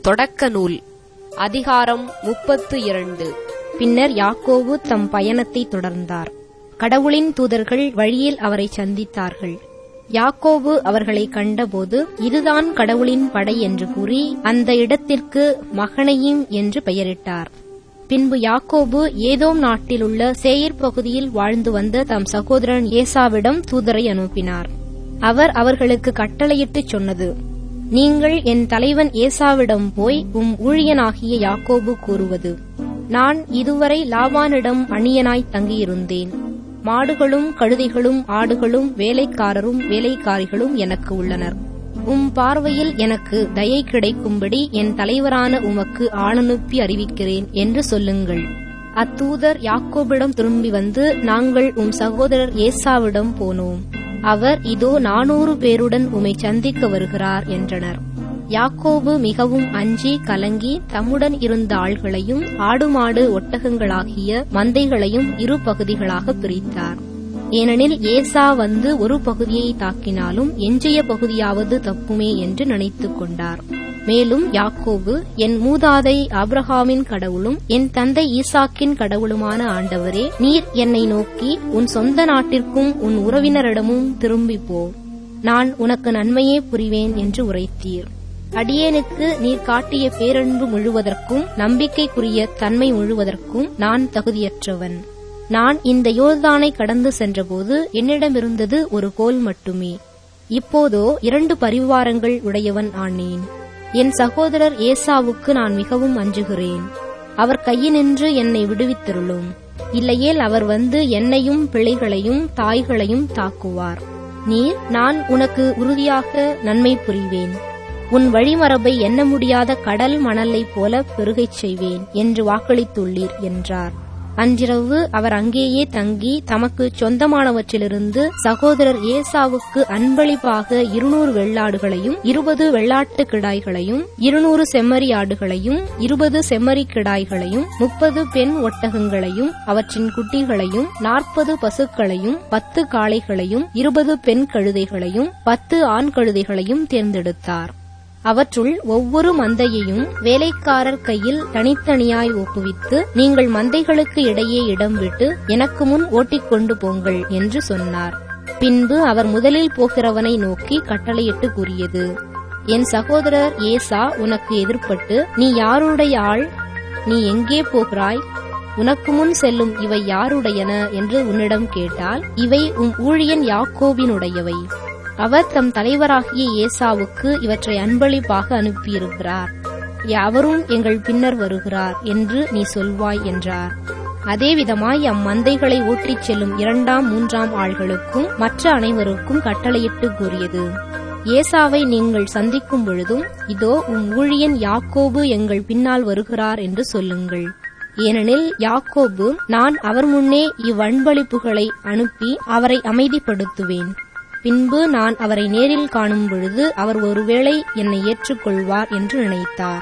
தொடக்க நூல் அதிகாரம் முப்பத்து இரண்டு பின்னர் யாக்கோபு தம் பயணத்தை தொடர்ந்தார் கடவுளின் தூதர்கள் வழியில் அவரை சந்தித்தார்கள் யாக்கோபு அவர்களை கண்டபோது இதுதான் கடவுளின் படை என்று கூறி அந்த இடத்திற்கு மகனையும் என்று பெயரிட்டார் பின்பு யாக்கோபு ஏதோம் நாட்டிலுள்ள சேயர் பகுதியில் வாழ்ந்து வந்த தம் சகோதரன் ஏசாவிடம் தூதரை அனுப்பினார் அவர் அவர்களுக்கு கட்டளையிட்டுச் சொன்னது நீங்கள் என் தலைவன் ஏசாவிடம் போய் உம் ஊழியனாகிய யாக்கோபு கூறுவது நான் இதுவரை லாபானிடம் அந்நியனாய் தங்கியிருந்தேன் மாடுகளும் கழுதைகளும் ஆடுகளும் வேலைக்காரரும் வேலைக்காரிகளும் எனக்கு உள்ளனர் உம் பார்வையில் எனக்கு தயை கிடைக்கும்படி என் தலைவரான உமக்கு ஆளனுப்பி அறிவிக்கிறேன் என்று சொல்லுங்கள் அத்தூதர் யாக்கோபிடம் திரும்பி வந்து நாங்கள் உம் சகோதரர் ஏசாவிடம் போனோம் அவர் இதோ நானூறு பேருடன் உமை சந்திக்க வருகிறார் என்றனர் யாக்கோபு மிகவும் அஞ்சி கலங்கி தம்முடன் இருந்த ஆள்களையும் ஆடு மாடு ஒட்டகங்களாகிய மந்தைகளையும் இரு பகுதிகளாக பிரித்தார் ஏனெனில் ஏசா வந்து ஒரு பகுதியை தாக்கினாலும் எஞ்சிய பகுதியாவது தப்புமே என்று நினைத்துக் கொண்டார் மேலும் யாக்கோபு என் மூதாதை ஆப்ரஹாமின் கடவுளும் என் தந்தை ஈசாக்கின் கடவுளுமான ஆண்டவரே நீர் என்னை நோக்கி உன் சொந்த நாட்டிற்கும் உன் உறவினரிடமும் திரும்பி போ நான் உனக்கு நன்மையே புரிவேன் என்று உரைத்தீர் அடியேனுக்கு நீர் காட்டிய பேரன்பு முழுவதற்கும் நம்பிக்கைக்குரிய தன்மை முழுவதற்கும் நான் தகுதியற்றவன் நான் இந்த யோர்தானை கடந்து சென்றபோது என்னிடமிருந்தது ஒரு கோல் மட்டுமே இப்போதோ இரண்டு பரிவாரங்கள் உடையவன் ஆனேன் என் சகோதரர் ஏசாவுக்கு நான் மிகவும் அஞ்சுகிறேன் அவர் கையினின்று என்னை விடுவித்திருளும் இல்லையேல் அவர் வந்து என்னையும் பிள்ளைகளையும் தாய்களையும் தாக்குவார் நீர் நான் உனக்கு உறுதியாக நன்மை புரிவேன் உன் வழிமரபை எண்ண முடியாத கடல் மணலைப் போல பெருகைச் செய்வேன் என்று வாக்களித்துள்ளீர் என்றார் அன்றிரவு அவர் அங்கேயே தங்கி தமக்கு சொந்தமானவற்றிலிருந்து சகோதரர் ஏசாவுக்கு அன்பளிப்பாக இருநூறு வெள்ளாடுகளையும் இருபது வெள்ளாட்டு கிடாய்களையும் இருநூறு செம்மறி ஆடுகளையும் இருபது செம்மறி கிடாய்களையும் முப்பது பெண் ஒட்டகங்களையும் அவற்றின் குட்டிகளையும் நாற்பது பசுக்களையும் பத்து காளைகளையும் இருபது பெண் கழுதைகளையும் பத்து ஆண் கழுதைகளையும் தேர்ந்தெடுத்தார் அவற்றுள் ஒவ்வொரு மந்தையையும் வேலைக்காரர் கையில் தனித்தனியாய் ஒப்புவித்து நீங்கள் மந்தைகளுக்கு இடையே இடம் விட்டு எனக்கு முன் ஓட்டிக்கொண்டு போங்கள் என்று சொன்னார் பின்பு அவர் முதலில் போகிறவனை நோக்கி கட்டளையிட்டு கூறியது என் சகோதரர் ஏசா உனக்கு எதிர்ப்பட்டு நீ யாருடைய ஆள் நீ எங்கே போகிறாய் உனக்கு முன் செல்லும் இவை யாருடையன என்று உன்னிடம் கேட்டால் இவை உம் ஊழியன் யாக்கோபினுடையவை அவர் தம் தலைவராகிய ஏசாவுக்கு இவற்றை அன்பளிப்பாக அனுப்பியிருக்கிறார் அவரும் எங்கள் பின்னர் வருகிறார் என்று நீ சொல்வாய் என்றார் அதேவிதமாய் அம்மந்தைகளை ஓட்டிச் செல்லும் இரண்டாம் மூன்றாம் ஆள்களுக்கும் மற்ற அனைவருக்கும் கட்டளையிட்டு கூறியது ஏசாவை நீங்கள் சந்திக்கும் பொழுதும் இதோ உம் ஊழியன் யாக்கோபு எங்கள் பின்னால் வருகிறார் என்று சொல்லுங்கள் ஏனெனில் யாக்கோபு நான் அவர் முன்னே இவ்வன்பளிப்புகளை அனுப்பி அவரை அமைதிப்படுத்துவேன் பின்பு நான் அவரை நேரில் காணும் பொழுது அவர் ஒருவேளை என்னை ஏற்றுக்கொள்வார் என்று நினைத்தார்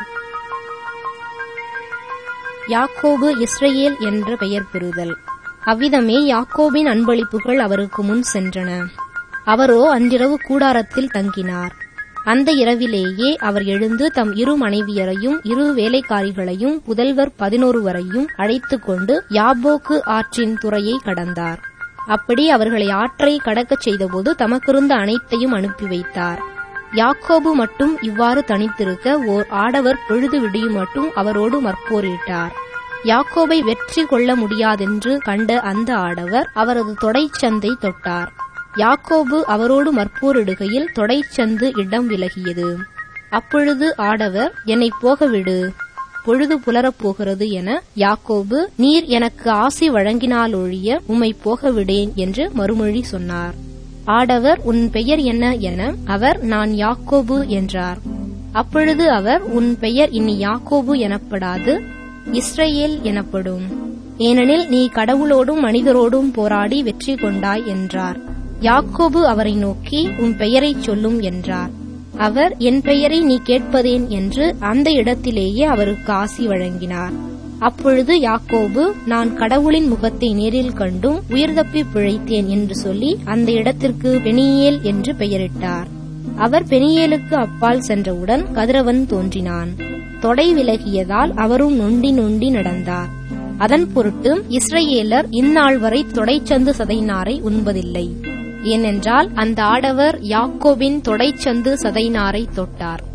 யாக்கோபு இஸ்ரேல் என்ற பெயர் பெறுதல் அவ்விதமே யாக்கோபின் அன்பளிப்புகள் அவருக்கு முன் சென்றன அவரோ அன்றிரவு கூடாரத்தில் தங்கினார் அந்த இரவிலேயே அவர் எழுந்து தம் இரு மனைவியரையும் இரு வேலைக்காரிகளையும் புதல்வர் பதினோருவரையும் அழைத்துக் கொண்டு யாபோக்கு ஆற்றின் துறையை கடந்தார் அப்படி அவர்களை ஆற்றை கடக்கச் செய்தபோது தமக்கிருந்த அனைத்தையும் அனுப்பி வைத்தார் யாக்கோபு மட்டும் இவ்வாறு தனித்திருக்க ஓர் ஆடவர் பொழுது விடியும் மட்டும் அவரோடு மற்போரிட்டார் யாக்கோபை வெற்றி கொள்ள முடியாதென்று கண்ட அந்த ஆடவர் அவரது தொடைச்சந்தை தொட்டார் யாக்கோபு அவரோடு மற்போரிடுகையில் தொடைச்சந்து இடம் விலகியது அப்பொழுது ஆடவர் என்னை போகவிடு பொழுது புலரப் போகிறது என யாக்கோபு நீர் எனக்கு ஆசி வழங்கினாலொழிய உம்மை போக விடேன் என்று மறுமொழி சொன்னார் ஆடவர் உன் பெயர் என்ன என அவர் நான் யாக்கோபு என்றார் அப்பொழுது அவர் உன் பெயர் இனி யாக்கோபு எனப்படாது இஸ்ரேல் எனப்படும் ஏனெனில் நீ கடவுளோடும் மனிதரோடும் போராடி வெற்றி கொண்டாய் என்றார் யாக்கோபு அவரை நோக்கி உன் பெயரைச் சொல்லும் என்றார் அவர் என் பெயரை நீ கேட்பதேன் என்று அந்த இடத்திலேயே அவருக்கு ஆசி வழங்கினார் அப்பொழுது யாக்கோபு நான் கடவுளின் முகத்தை நேரில் கண்டும் உயிர் தப்பி பிழைத்தேன் என்று சொல்லி அந்த இடத்திற்கு பெனியேல் என்று பெயரிட்டார் அவர் பெனியேலுக்கு அப்பால் சென்றவுடன் கதிரவன் தோன்றினான் தொடை விலகியதால் அவரும் நொண்டி நொண்டி நடந்தார் அதன் பொருட்டு இஸ்ரவேலர் இந்நாள் வரை தொடைச்சந்து சதைநாரை உண்பதில்லை ஏனென்றால் அந்த ஆடவர் யாக்கோபின் தொடைச்சந்து சதைநாரை தொட்டார்